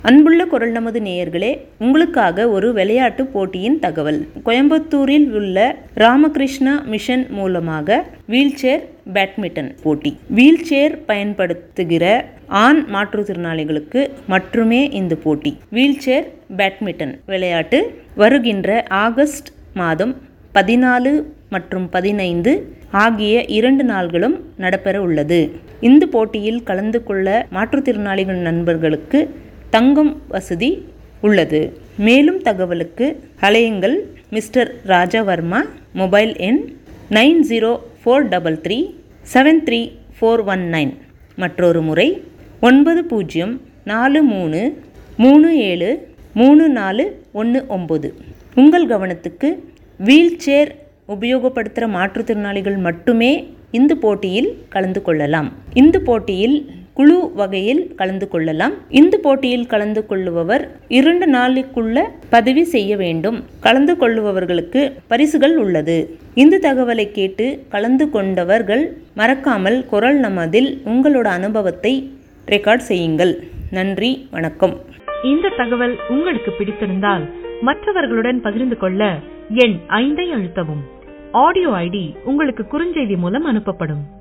அன்புள்ள குரல் நமது நேயர்களே உங்களுக்காக ஒரு விளையாட்டு போட்டியின் தகவல் கோயம்புத்தூரில் உள்ள ராமகிருஷ்ணா மிஷன் மூலமாக வீல்சேர் பேட்மிண்டன் போட்டி வீல்சேர் பயன்படுத்துகிற ஆண் மாற்றுத்திறனாளிகளுக்கு மட்டுமே இந்த போட்டி வீல்சேர் பேட்மிண்டன் விளையாட்டு வருகின்ற ஆகஸ்ட் மாதம் பதினாலு மற்றும் பதினைந்து ஆகிய இரண்டு நாள்களும் நடைபெற உள்ளது இந்த போட்டியில் கலந்து கொள்ள மாற்றுத்திறனாளிகள் நண்பர்களுக்கு தங்கும் வசதி உள்ளது மேலும் தகவலுக்கு அலையுங்கள் மிஸ்டர் ராஜாவர்மா மொபைல் எண் nine zero four double three seven three four one nine மற்றொரு முறை ஒன்பது பூஜ்ஜியம் நாலு மூணு மூணு ஏழு மூணு நாலு ஒன்று ஒம்பது உங்கள் கவனத்துக்கு வீல் சேர் உபயோகப்படுத்துகிற மாற்றுத்திறனாளிகள் மட்டுமே இந்த போட்டியில் கலந்து கொள்ளலாம் இந்த போட்டியில் குழு வகையில் கலந்து கொள்ளலாம் இந்த போட்டியில் கலந்து கொள்ளுபவர் இரண்டு நாளுக்குள்ள பதிவு செய்ய வேண்டும் கலந்து கொள்ளுபவர்களுக்கு பரிசுகள் உள்ளது இந்த தகவலை கேட்டு கலந்து கொண்டவர்கள் மறக்காமல் குரல் நமதில் உங்களோட அனுபவத்தை ரெக்கார்ட் செய்யுங்கள் நன்றி வணக்கம் இந்த தகவல் உங்களுக்கு பிடித்திருந்தால் மற்றவர்களுடன் பகிர்ந்து கொள்ள எண் ஐந்தை அழுத்தவும் ஆடியோ ஐடி உங்களுக்கு குறுஞ்செய்தி மூலம் அனுப்பப்படும்